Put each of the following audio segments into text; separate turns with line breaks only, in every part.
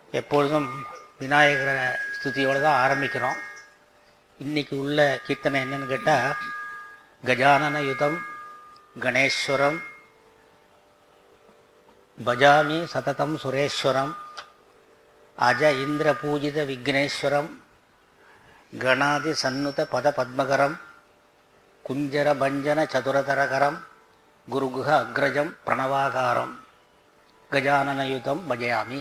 எப்பொழுதும் விநாயகர ஸ்துதியோடு தான் ஆரம்பிக்கிறோம் இன்னைக்கு உள்ள கீர்த்தனை என்னன்னு கேட்டால் கஜானன யுதம் கணேஸ்வரம் பஜாமி சததம் சுரேஸ்வரம் அஜ இந்திர பூஜித விக்னேஸ்வரம் கணாதி சன்னுத பத பத்மகரம் குஞ்சர பஞ்சன சதுரதரகரம் குருகுஹ அக்ரஜம் பிரணவாகாரம் கஜானனயுதம் பஜயாமி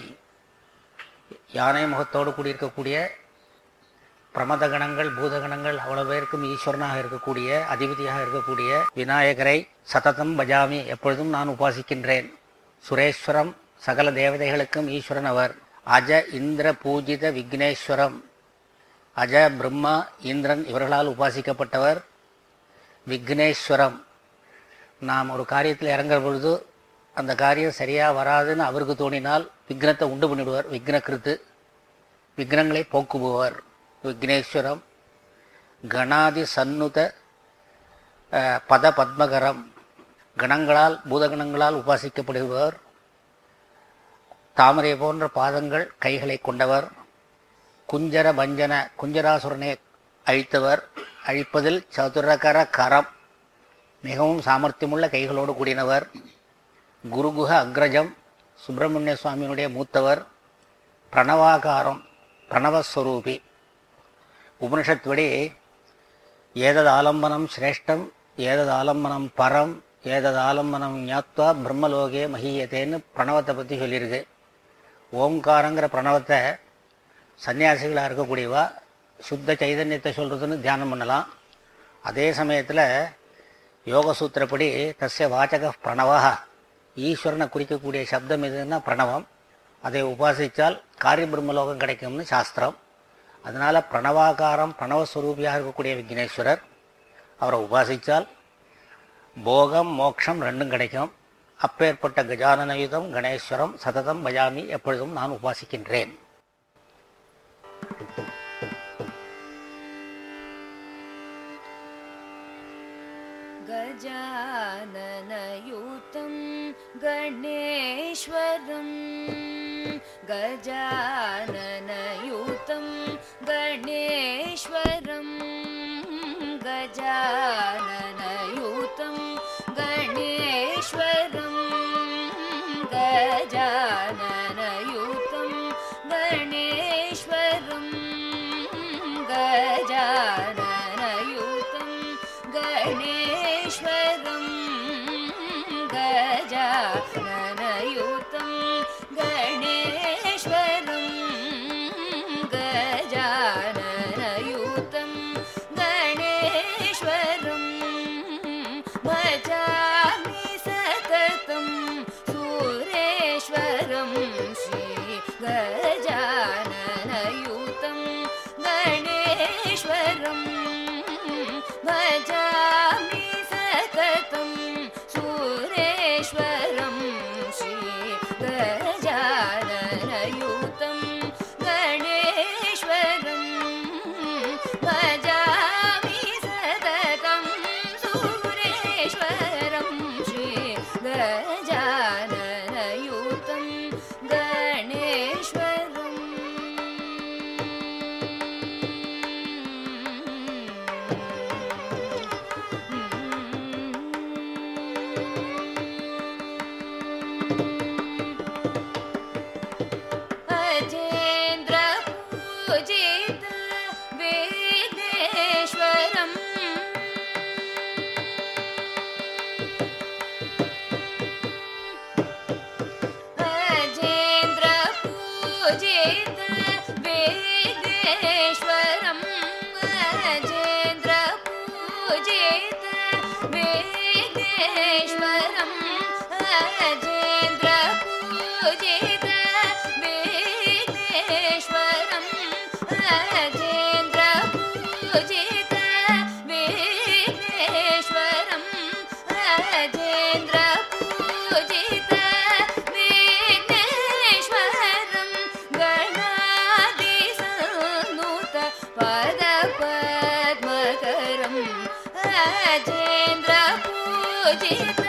யானை முகத்தோடு கூடியிருக்கக்கூடிய பிரமத கணங்கள் பூதகணங்கள் அவ்வளவு பேருக்கும் ஈஸ்வரனாக இருக்கக்கூடிய அதிபதியாக இருக்கக்கூடிய விநாயகரை சததம் பஜாமி எப்பொழுதும் நான் உபாசிக்கின்றேன் சுரேஸ்வரம் சகல தேவதைகளுக்கும் ஈஸ்வரன் அவர் அஜ இந்திர பூஜித விக்னேஸ்வரம் அஜ பிரம்மா இந்திரன் இவர்களால் உபாசிக்கப்பட்டவர் விக்னேஸ்வரம் நாம் ஒரு காரியத்தில் இறங்குற பொழுது அந்த காரியம் சரியாக வராதுன்னு அவருக்கு தோணினால் விக்னத்தை உண்டு பண்ணிவிடுவார் விக்னகிருத்து விக்னங்களை போக்குபவர் விக்னேஸ்வரம் கணாதி சன்னுத அஹ், பத பத்மகரம் கணங்களால் பூதகணங்களால் உபாசிக்கப்படுபவர் தாமரை போன்ற பாதங்கள் கைகளை கொண்டவர் குஞ்சர பஞ்சன குஞ்சராசுரனை அழித்தவர் அழிப்பதில் சதுரகர கரம் மிகவும் சாமர்த்தியமுள்ள கைகளோடு கூடினவர் குருகுஹ அக்ரஜம் சுப்பிரமணிய சுவாமியினுடைய மூத்தவர் பிரணவாகாரம் பிரணவஸ்வரூபி உபனிஷத் படி ஏதது ஆலம்பனம் சிரேஷ்டம் ஏதது ஆலம்பனம் பரம் ஏதது ஆலம்பனம் ஞாத்வா பிரம்மலோகே மகியத்தேன்னு பிரணவத்தை பற்றி சொல்லியிருக்கு ஓம்காரங்கிற பிரணவத்தை சன்னியாசிகளாக இருக்கக்கூடியவா சுத்த சைதன்யத்தை சொல்கிறதுன்னு தியானம் பண்ணலாம் அதே சமயத்தில் யோகசூத்திரப்படி தஸ்ய வாச்சக பிரணவா ஈஸ்வரனை குறிக்கக்கூடிய சப்தம் எதுன்னா பிரணவம் அதை உபாசித்தால் காரிய பிரம்மலோகம் கிடைக்கும்னு சாஸ்திரம் அதனால் பிரணவாகாரம் பிரணவஸ்வரூபியாக இருக்கக்கூடிய விக்னேஸ்வரர் அவரை உபாசித்தால் போகம் மோட்சம் ரெண்டும் கிடைக்கும் அப்பேற்பட்ட கஜானனயுதம் கணேஸ்வரம் சததம் பஜாமி எப்பொழுதும் நான் உபாசிக்கின்றேன்
गजाननयुतं गणेश्वरम् गजाननयुतं गणेश्वरम् गजाननयुतं गणेश्वरम् गजाननयुतं गणेश्वरम् गजाननयुतं गणेश्वरं गजाननयुतं गणेश्वरं गजाननयुतं गणेश्वरं भजामि सततं सुरेश्वरं श्री गजाननयुतं गणेश्वरं भजामि सततं सुरेश्वरं श्री गजाननयुतं गणेश्वरं भजामि सततं सुरेश्वरं श्री गजाननयुतं अजेन्द्र पूजित वेदेश्वरम् अजेन्द्र पूजित वेदेश्वरम् अजेन्द्र पूजित वेदेश्वरम् अजेन्द्र पूजित वेदेश्वरम् अजेन्द्र पूजित वेदेश्वरम् अजेन्द्र पूजित विघ्नेश्वरं गणादिसन्नुत पदपद्मकरम् अजेन्द्र पूजित